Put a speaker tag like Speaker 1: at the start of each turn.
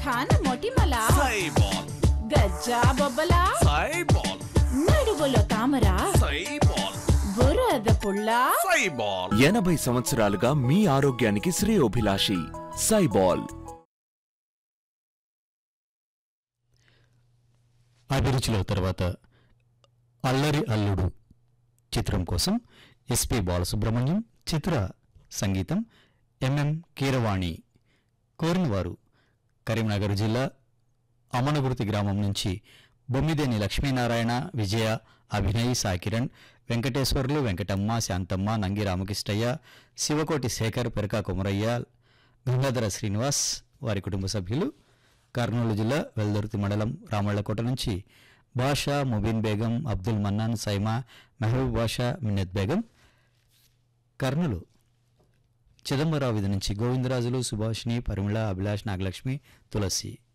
Speaker 1: ఖాన మొటిమల
Speaker 2: సైబాల్
Speaker 1: గజ్జా బొబ్బల
Speaker 2: సైబాల్
Speaker 1: నడుగులో తామర
Speaker 2: సైబాల్
Speaker 1: బురద పుల్ల
Speaker 2: సైబాల్
Speaker 3: ఎనభై సంవత్సరాలుగా మీ ఆరోగ్యానికి శ్రేయోభిలాషి సైబాల్
Speaker 4: అభిరుచిలో తర్వాత అల్లరి అల్లుడు చిత్రం కోసం ఎస్పి బాలసుబ్రహ్మణ్యం చిత్ర సంగీతం ఎంఎం కీరవాణి కోరినవారు కరీంనగర్ జిల్లా అమనగుర్తి గ్రామం నుంచి బొమ్మిదేని లక్ష్మీనారాయణ విజయ అభినయ్ సాకిరణ్ వెంకటేశ్వర్లు వెంకటమ్మ శాంతమ్మ నంగి రామకృష్ణయ్య శివకోటి శేఖర్ పెరకా కుమరయ్య గంగాధర శ్రీనివాస్ వారి కుటుంబ సభ్యులు కర్నూలు జిల్లా వెల్దుర్తి మండలం రామళ్ళకోట నుంచి బాషా ముబీన్ బేగం అబ్దుల్ మన్నాన్ సైమా మెహబూబ్ బాషా మిన్నత్ బేగం కర్నూలు చిదంబరావు వీధి నుంచి గోవిందరాజులు సుభాషిణి పరిమళ అభిలాష్ నాగలక్ష్మి తులసి